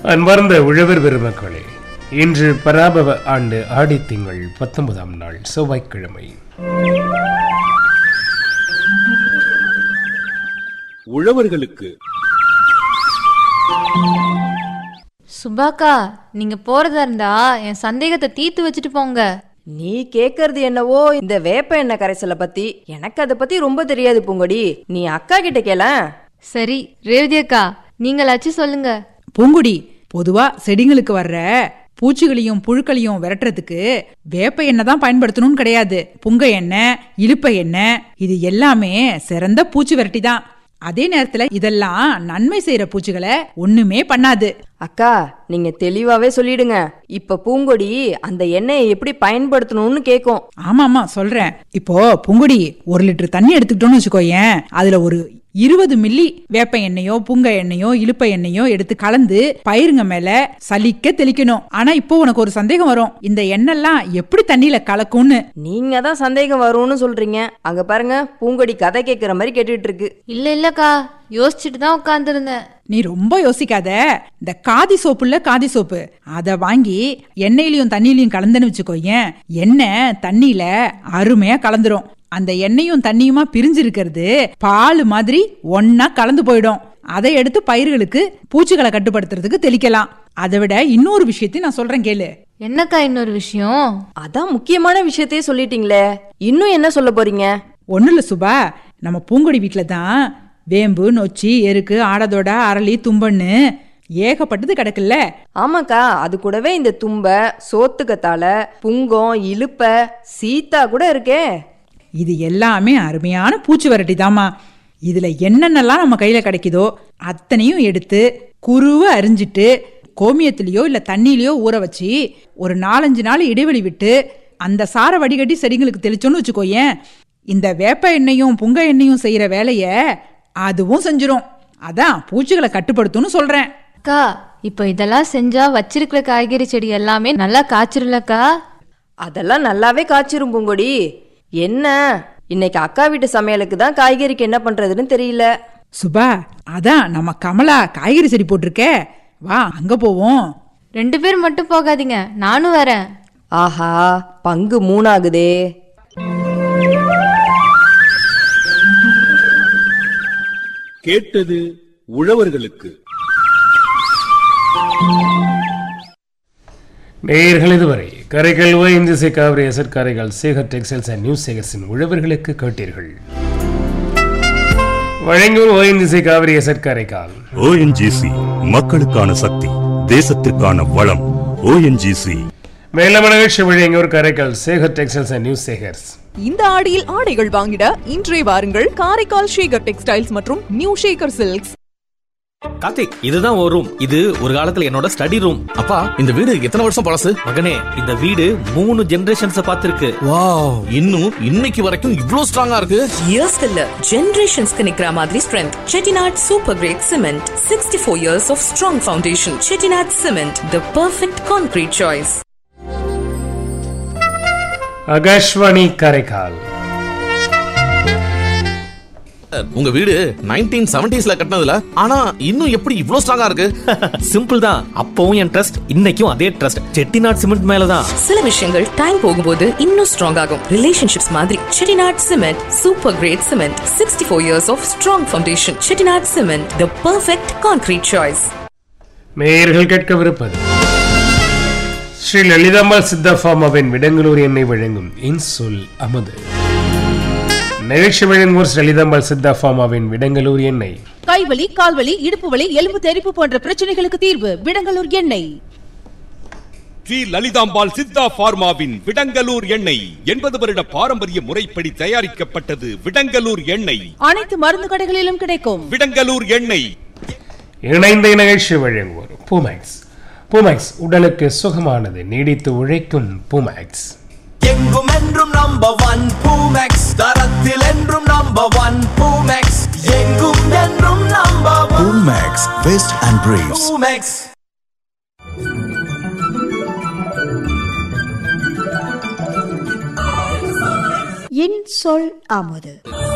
அன்பார்ந்த உழவர் பெருமக்களே இன்று பராபவ ஆண்டு ஆடி திங்கள் பத்தொன்பதாம் நாள் செவ்வாய்க்கிழமை உழவர்களுக்கு சுபாக்கா நீங்க போறதா இருந்தா என் சந்தேகத்தை தீர்த்து வச்சுட்டு போங்க நீ கேக்குறது என்னவோ இந்த வேப்ப எண்ணெய் கரைசலை பத்தி எனக்கு அதை பத்தி ரொம்ப தெரியாது பூங்கொடி நீ அக்கா கிட்ட கேளேன் சரி ரேவதி அக்கா நீங்களாச்சும் சொல்லுங்க பூங்குடி பொதுவா செடிங்களுக்கு வர்ற பூச்சிகளையும் புழுக்களையும் விரட்டுறதுக்கு வேப்ப எண்ணெய் தான் பயன்படுத்தணும்னு கிடையாது புங்க எண்ணெய் இலுப்ப எண்ணெய் இது எல்லாமே சிறந்த பூச்சி விரட்டி தான் அதே நேரத்துல இதெல்லாம் நன்மை செய்யற பூச்சிகளை ஒண்ணுமே பண்ணாது அக்கா நீங்க தெளிவாவே சொல்லிடுங்க இப்ப பூங்கொடி அந்த எண்ணெயை எப்படி பயன்படுத்தணும்னு கேக்கும் ஆமா ஆமா சொல்றேன் இப்போ பூங்குடி ஒரு லிட்டர் தண்ணி எடுத்துக்கிட்டோம்னு வச்சுக்கோயேன் அதுல ஒரு இருபது மில்லி வேப்ப எண்ணெயோ புங்க எண்ணெயோ இலுப்ப எண்ணெயோ எடுத்து கலந்து பயிருங்க மேல சலிக்க தெளிக்கணும் ஆனா இப்போ உனக்கு ஒரு சந்தேகம் வரும் இந்த எண்ணெய்லாம் எப்படி தண்ணியில கலக்கும்னு நீங்க தான் சந்தேகம் வரும்னு சொல்றீங்க அங்க பாருங்க பூங்கொடி கதை கேக்குற மாதிரி கேட்டுட்டு இருக்கு இல்ல இல்லக்கா யோசிச்சுட்டு தான் உட்காந்துருந்தேன் நீ ரொம்ப யோசிக்காத இந்த காதி சோப்புல காதி சோப்பு அத வாங்கி எண்ணெயிலையும் தண்ணியிலையும் கலந்துன்னு வச்சுக்கோயேன் எண்ணெய் தண்ணியில அருமையா கலந்துரும் அந்த எண்ணெயும் தண்ணியுமா பிரிஞ்சிருக்கிறது பால் மாதிரி ஒன்னா கலந்து போயிடும் அதை எடுத்து பயிர்களுக்கு பூச்சிகளை கட்டுப்படுத்துறதுக்கு தெளிக்கலாம் அதை விட இன்னொரு விஷயத்தையும் நான் சொல்றேன் கேளு என்னக்கா இன்னொரு விஷயம் அதான் முக்கியமான விஷயத்தையே சொல்லிட்டீங்களே இன்னும் என்ன சொல்ல போறீங்க ஒன்றும் இல்லை சுபா நம்ம பூங்கொடி வீட்டில் தான் வேம்பு நொச்சி எருக்கு ஆடதோட அரளி தும்பன்னு ஏகப்பட்டது கிடக்குல்ல ஆமாக்கா அது கூடவே இந்த தும்ப சோத்துக்கத்தால புங்கம் இலுப்ப சீத்தா கூட இருக்கே இது எல்லாமே அருமையான பூச்சி வரட்டி தாமா இதுல என்னென்னலாம் நம்ம கையில கிடைக்குதோ அத்தனையும் எடுத்து குருவ அரிஞ்சிட்டு கோமியத்திலயோ இல்ல தண்ணியிலயோ ஊற வச்சு ஒரு நாலஞ்சு நாள் இடைவெளி விட்டு அந்த சாரை வடிகட்டி செடிங்களுக்கு தெளிச்சோன்னு வச்சுக்கோயேன் இந்த வேப்ப எண்ணெயும் புங்க எண்ணெயும் செய்யற வேலைய அதுவும் செஞ்சிரும் அதான் பூச்சிகளை கட்டுப்படுத்தும்னு சொல்றேன் அக்கா இப்போ இதெல்லாம் செஞ்சா வச்சிருக்கிற காய்கறி செடி எல்லாமே நல்லா காய்ச்சிரும்லக்கா அதெல்லாம் நல்லாவே காய்ச்சிரும் பூங்கொடி என்ன இன்னைக்கு அக்கா வீட்டு சமையலுக்கு தான் காய்கறிக்கு என்ன பண்றதுன்னு தெரியல சுபா அதான் நம்ம கமலா காய்கறி செடி போட்டிருக்கே வா அங்க போவோம் ரெண்டு பேர் மட்டும் போகாதீங்க நானும் வரேன் ஆஹா பங்கு மூணாகுதே கேட்டது உழவர்களுக்கு நேயர்கள் இதுவரை கரைகள் ஓஎன்ஜிசி காவிரி எசட் காரைகள் சேகர் டெக்ஸ்டைல்ஸ் அண்ட் நியூஸ் சேகர்ஸின் உழவர்களுக்கு கேட்டீர்கள் வழங்கும் ONGC Cauvery asset Karaikal ONGC மக்களுக்கான சக்தி தேசத்திற்கான வளம் ஓஎன்ஜிசி மேலும் நிகழ்ச்சி வழங்கியோர் Karaikal Sekar textiles and news Sekar's இந்த ஆடியில் ஆடைகள் வாங்கிட இன்றே வாருங்கள் காரைக்கால் ஷேகர் டெக்ஸ்டைல்ஸ் மற்றும் நியூ ஷேகர் சில்க்ஸ் கார்த்திக் இதுதான் ஒரு ரூம் இது ஒரு காலத்துல என்னோட ஸ்டடி ரூம் அப்பா இந்த வீடு எத்தனை வருஷம் பழசு மகனே இந்த வீடு மூணு ஜெனரேஷன்ஸ் பார்த்திருக்கு வாவ் இன்னும் இன்னைக்கு வரைக்கும் இவ்ளோ ஸ்ட்ராங்கா இருக்கு இயர்ஸ் இல்ல ஜெனரேஷன்ஸ்க்கு நிக்கிற மாதிரி strength Chettinad super grade cement sixty four years of strong foundation Chettinad cement the perfect concrete choice Akashvani Karaikal உங்க வீடு நைன்டீன் செவன்டிஸ்ல கட்டினதுல ஆனா இன்னும் எப்படி இவ்ளோ ஸ்ட்ராங்கா இருக்கு சிம்பிள் தான் அப்பவும் என் ட்ரஸ்ட் இன்னைக்கும் அதே ட்ரஸ்ட் செட்டிநாட் சிமெண்ட் மேலதான் சில விஷயங்கள் டைம் போகும்போது இன்னும் ஸ்ட்ராங் ஆகும் ரிலேஷன்ஷிப்ஸ் மாதிரி Chettinad cement super grade cement sixty four years of strong foundation Chettinad cement the perfect concrete choice மேயர்கள் கேட்கவிருப்பது ஸ்ரீ லலிதாம்பாள் சித்தா ஃபார்மாவின் விடங்களூர் எண்ணெய் வழங்கும் இன்சொல் அமுது நிகழ்ச்சி வழங்குவோர் ஸ்ரீ லலிதாம்பாள் சித்தா ஃபார்மாவின் விடங்களூர் எண்ணெய் கைவலி கால்வலி இடுப்பு வலி எலும்பு தெறிப்பு போன்ற பிரச்சனைகளுக்கு தீர்வு விடங்கலூர் எண்ணெய் ஸ்ரீ லலிதாம்பாள் சித்தா பார்மாவின் விடங்கலூர் எண்ணெய் எண்பது வருட பாரம்பரிய முறைப்படி தயாரிக்கப்பட்டது விடங்கலூர் எண்ணெய் அனைத்து மருந்து கடைகளிலும் கிடைக்கும் விடங்கலூர் எண்ணெய் இணைந்த நிகழ்ச்சி வழங்குவோர் பூமேக்ஸ் பூமேக்ஸ் உடலுக்கு சுகமானது நீடித்து உழைக்கும் பூமேக்ஸ் எங்கும் என்றும் நம்பர் ஒன் பூமெக்ஸ் தரத்தில் என்றும் நம்பர் ஒன் பூமெக்ஸ் எங்கும் என்றும் number one Max Vest and Briefs. Poomex என் சொல் அமுது